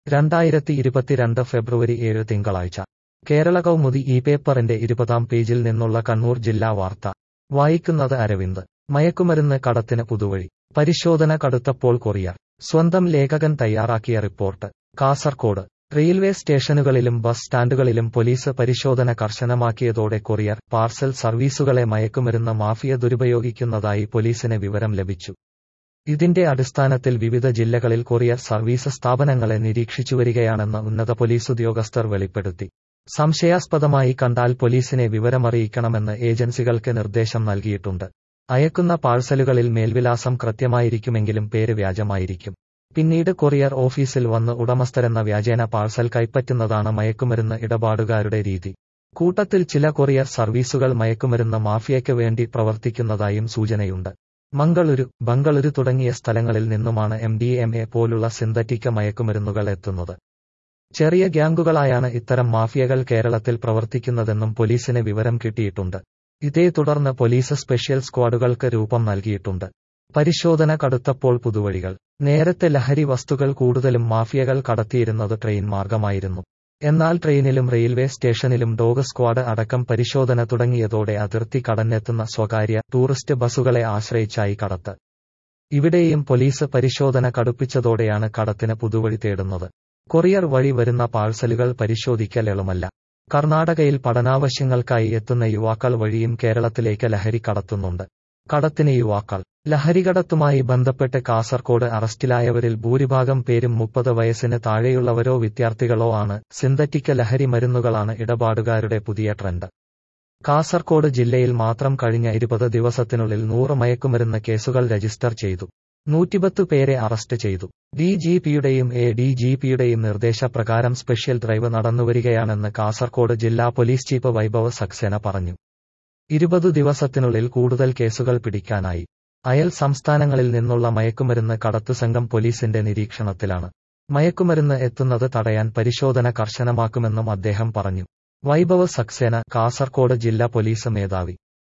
രണ്ടായിരത്തി ഇരുപത്തിരണ്ട് ഫെബ്രുവരി ഏഴ് തിങ്കളാഴ്ച കേരള കൗമുദി ഈ പേപ്പറിന്റെ ഇരുപതാം പേജിൽ നിന്നുള്ള കണ്ണൂർ ജില്ലാ വാർത്ത വായിക്കുന്നത് അരവിന്ദ് മയക്കുമരുന്ന് കടത്തിന് പുതുവഴി പരിശോധന കടുത്തപ്പോൾ കൊറിയർ സ്വന്തം ലേഖകൻ തയ്യാറാക്കിയ റിപ്പോർട്ട് കാസർകോട് റെയിൽവേ സ്റ്റേഷനുകളിലും ബസ് സ്റ്റാൻഡുകളിലും പോലീസ് പരിശോധന കർശനമാക്കിയതോടെ കൊറിയർ പാർസൽ സർവീസുകളെ മയക്കുമരുന്ന് മാഫിയ ദുരുപയോഗിക്കുന്നതായി പോലീസിന് വിവരം ലഭിച്ചു ഇതിന്റെ അടിസ്ഥാനത്തിൽ വിവിധ ജില്ലകളിൽ കൊറിയർ സർവീസ് സ്ഥാപനങ്ങളെ നിരീക്ഷിച്ചുവരികയാണെന്ന് ഉന്നത പോലീസ് ഉദ്യോഗസ്ഥർ വെളിപ്പെടുത്തി സംശയാസ്പദമായി കണ്ടാൽ പോലീസിനെ വിവരമറിയിക്കണമെന്ന് ഏജൻസികൾക്ക് നിർദ്ദേശം നൽകിയിട്ടുണ്ട് അയക്കുന്ന പാഴ്സലുകളിൽ മേൽവിലാസം കൃത്യമായിരിക്കുമെങ്കിലും പേര് വ്യാജമായിരിക്കും പിന്നീട് കൊറിയർ ഓഫീസിൽ വന്ന് ഉടമസ്ഥരെന്ന വ്യാജേന പാഴ്സൽ കൈപ്പറ്റുന്നതാണ് മയക്കുമരുന്ന് ഇടപാടുകാരുടെ രീതി കൂട്ടത്തിൽ ചില കൊറിയർ സർവീസുകൾ മയക്കുമരുന്ന് മാഫിയയ്ക്ക് വേണ്ടി പ്രവർത്തിക്കുന്നതായും സൂചനയുണ്ട് മംഗളൂരു ബംഗളൂരു തുടങ്ങിയ സ്ഥലങ്ങളിൽ നിന്നുമാണ് എം ഡി എം എ പോലുള്ള സിന്തറ്റിക് മയക്കുമരുന്നുകൾ എത്തുന്നത് ചെറിയ ഗ്യാങ്കുകളായാണ് ഇത്തരം മാഫിയകൾ കേരളത്തിൽ പ്രവർത്തിക്കുന്നതെന്നും പോലീസിന് വിവരം കിട്ടിയിട്ടുണ്ട് ഇതേ തുടർന്ന് പോലീസ് സ്പെഷ്യൽ സ്ക്വാഡുകൾക്ക് രൂപം നൽകിയിട്ടുണ്ട് പരിശോധന കടുത്തപ്പോൾ പുതുവഴികൾ നേരത്തെ ലഹരി വസ്തുക്കൾ കൂടുതലും മാഫിയകൾ കടത്തിയിരുന്നത് ട്രെയിൻ മാർഗമായിരുന്നു എന്നാൽ ട്രെയിനിലും റെയിൽവേ സ്റ്റേഷനിലും ഡോഗ് സ്ക്വാഡ് അടക്കം പരിശോധന തുടങ്ങിയതോടെ അതിർത്തി കടന്നെത്തുന്ന സ്വകാര്യ ടൂറിസ്റ്റ് ബസുകളെ ആശ്രയിച്ചായി കടത്ത് ഇവിടെയും പോലീസ് പരിശോധന കടുപ്പിച്ചതോടെയാണ് കടത്തിന് പുതുവഴി തേടുന്നത് കൊറിയർ വഴി വരുന്ന പാഴ്സലുകൾ പരിശോധിക്കൽ എളുമല്ല കർണാടകയിൽ പഠനാവശ്യങ്ങൾക്കായി എത്തുന്ന യുവാക്കൾ വഴിയും കേരളത്തിലേക്ക് ലഹരി കടത്തുന്നുണ്ട് കടത്തിന് യുവാക്കൾ ലഹരികടത്തുമായി ബന്ധപ്പെട്ട് കാസർകോട് അറസ്റ്റിലായവരിൽ ഭൂരിഭാഗം പേരും മുപ്പത് വയസ്സിന് താഴെയുള്ളവരോ വിദ്യാർത്ഥികളോ ആണ് സിന്തറ്റിക് ലഹരി മരുന്നുകളാണ് ഇടപാടുകാരുടെ പുതിയ ട്രെൻഡ് കാസർകോട് ജില്ലയിൽ മാത്രം കഴിഞ്ഞ ഇരുപത് ദിവസത്തിനുള്ളിൽ നൂറ് മയക്കുമരുന്ന് കേസുകൾ രജിസ്റ്റർ ചെയ്തു നൂറ്റിപത്ത് പേരെ അറസ്റ്റ് ചെയ്തു ഡി ജി പിയുടെയും എ ഡി ജി പിയുടെയും നിർദ്ദേശപ്രകാരം സ്പെഷ്യൽ ഡ്രൈവ് നടന്നുവരികയാണെന്ന് കാസർകോട് ജില്ലാ പോലീസ് ചീഫ് വൈഭവ് സക്സേന പറഞ്ഞു ഇരുപത് ദിവസത്തിനുള്ളിൽ കൂടുതൽ കേസുകൾ പിടിക്കാനായി അയൽ സംസ്ഥാനങ്ങളിൽ നിന്നുള്ള മയക്കുമരുന്ന് കടത്തു സംഘം പോലീസിന്റെ നിരീക്ഷണത്തിലാണ് മയക്കുമരുന്ന് എത്തുന്നത് തടയാൻ പരിശോധന കർശനമാക്കുമെന്നും അദ്ദേഹം പറഞ്ഞു വൈഭവ് സക്സേന കാസർകോട് ജില്ലാ പോലീസ് മേധാവി